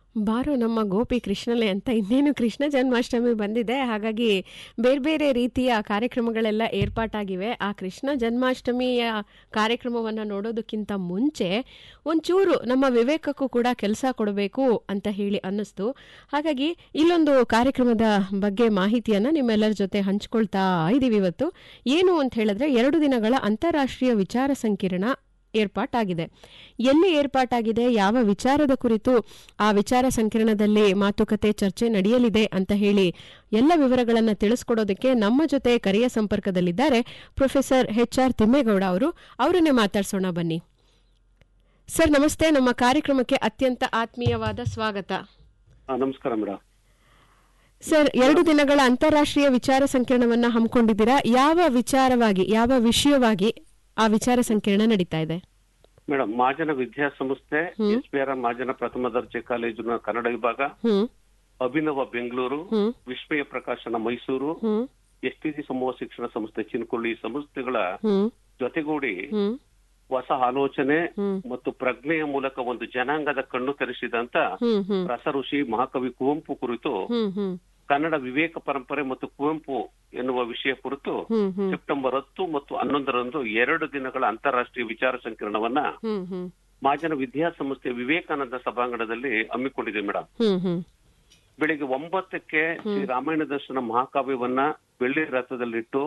ಬಾರೋ ನಮ್ಮ ಗೋಪಿ ಕೃಷ್ಣಲೆ ಅಂತ ಇನ್ನೇನು ಕೃಷ್ಣ ಜನ್ಮಾಷ್ಟಮಿ ಬಂದಿದೆ ಹಾಗಾಗಿ ಬೇರೆ ಬೇರೆ ರೀತಿಯ ಕಾರ್ಯಕ್ರಮಗಳೆಲ್ಲ ಏರ್ಪಾಟಾಗಿವೆ ಆ ಕೃಷ್ಣ ಜನ್ಮಾಷ್ಟಮಿಯ ಕಾರ್ಯಕ್ರಮವನ್ನು ನೋಡೋದಕ್ಕಿಂತ ಮುಂಚೆ ಒಂಚೂರು ನಮ್ಮ ವಿವೇಕಕ್ಕೂ ಕೂಡ ಕೆಲಸ ಕೊಡಬೇಕು ಅಂತ ಹೇಳಿ ಅನ್ನಿಸ್ತು ಹಾಗಾಗಿ ಇಲ್ಲೊಂದು ಕಾರ್ಯಕ್ರಮದ ಬಗ್ಗೆ ಮಾಹಿತಿಯನ್ನು ನಿಮ್ಮೆಲ್ಲರ ಜೊತೆ ಹಂಚ್ಕೊಳ್ತಾ ಇದ್ದೀವಿ ಇವತ್ತು ಏನು ಅಂತ ಹೇಳಿದ್ರೆ ಎರಡು ದಿನಗಳ ಅಂತಾರಾಷ್ಟ್ರೀಯ ವಿಚಾರ ಸಂಕಿರಣ ಏರ್ಪಾಟಾಗಿದೆ ಎಲ್ಲಿ ಏರ್ಪಾಟಾಗಿದೆ ಯಾವ ವಿಚಾರದ ಕುರಿತು ಆ ವಿಚಾರ ಸಂಕಿರಣದಲ್ಲಿ ಮಾತುಕತೆ ಚರ್ಚೆ ನಡೆಯಲಿದೆ ಅಂತ ಹೇಳಿ ಎಲ್ಲ ವಿವರಗಳನ್ನು ತಿಳಿಸ್ಕೊಡೋದಕ್ಕೆ ನಮ್ಮ ಜೊತೆ ಕರೆಯ ಸಂಪರ್ಕದಲ್ಲಿದ್ದಾರೆ ಪ್ರೊಫೆಸರ್ ಎಚ್ ಆರ್ ತಿಮ್ಮೇಗೌಡ ಅವರು ಅವರನ್ನೇ ಮಾತಾಡ್ಸೋಣ ಬನ್ನಿ ಸರ್ ನಮಸ್ತೆ ನಮ್ಮ ಕಾರ್ಯಕ್ರಮಕ್ಕೆ ಅತ್ಯಂತ ಆತ್ಮೀಯವಾದ ಸ್ವಾಗತ ಹಾ, ನಮಸ್ಕಾರ ಮೇಡಮ್ ಸರ್ ಎರಡು ದಿನಗಳ ಅಂತಾರಾಷ್ಟ್ರೀಯ ವಿಚಾರ ಸಂಕಿರಣವನ್ನ ಹಮ್ಮಿಕೊಂಡಿದ್ದೀರಾ ಯಾವ ವಿಚಾರವಾಗಿ ಯಾವ ವಿಷಯವಾಗಿ ಆ ವಿಚಾರ ಸಂಕಿರಣ ನಡೀತಾ ಇದೆ ಮೇಡಮ್ ಮಹಾಜನ ವಿದ್ಯಾಸಂಸ್ಥೆ ಎಸ್ ಪಿ ಆರ್ ಮಹಾಜನ ಪ್ರಥಮ ದರ್ಜೆ ಕಾಲೇಜಿನ ಕನ್ನಡ ವಿಭಾಗ ಹ್ಮ್ ಅಭಿನವ ಬೆಂಗಳೂರು ಹ್ಮ್ ವಿಸ್ಮಯ ಪ್ರಕಾಶನ ಮೈಸೂರು ಹ್ಮ್ ಎಸ್ ಟಿ ಸಮೂಹ ಶಿಕ್ಷಣ ಸಂಸ್ಥೆ ಚಿನ್ಕೊಳ್ಳಿ ಸಂಸ್ಥೆಗಳ ಹ್ಮ್ ಜೊತೆಗೂಡಿ ಹ್ಮ್ ಹೊಸ ಆಲೋಚನೆ ಹ್ಮ್ ಮತ್ತು ಪ್ರಜ್ಞೆಯ ಮೂಲಕ ಒಂದು ಜನಾಂಗದ ಕಣ್ಣು ತೆರೆಸಿದಂತ ಹ್ಮ್ ಹ್ಮ್ ರಸ ಋಷಿ ಮಹಾಕವಿ ಕುವೆಂಪು ಕುರಿತು ಹ್ಮ್ ಹ್ಮ್ ಕನ್ನಡ ವಿವೇಕ ಪರಂಪರೆ ಮತ್ತು ಕುವೆಂಪು ಎನ್ನುವ ವಿಷಯ ಕುರಿತು ಹ್ಮ್ ಹ್ಮ್ ಸೆಪ್ಟೆಂಬರ್ ಹತ್ತು ಮತ್ತು ಹನ್ನೊಂದರಂದು ಎರಡು ದಿನಗಳ ಅಂತಾರಾಷ್ಟ್ರೀಯ ವಿಚಾರ ಸಂಕಿರಣವನ್ನ ಹ್ಮ್ ಹ್ಮ್ ಮಹಾಜನ ವಿದ್ಯಾಸಂಸ್ಥೆ ವಿವೇಕಾನಂದ ಸಭಾಂಗಣದಲ್ಲಿ ಹಮ್ಮಿಕೊಂಡಿದೆ ಮೇಡಮ್ ಹ್ಮ್ ಹ್ಮ್ ಬೆಳಿಗ್ಗೆ ಒಂಬತ್ತಕ್ಕೆ ಶ್ರೀ ರಾಮಾಯಣ ದರ್ಶನ ಮಹಾಕಾವ್ಯವನ್ನ ಬೆಳ್ಳಿ ರಥದಲ್ಲಿಟ್ಟು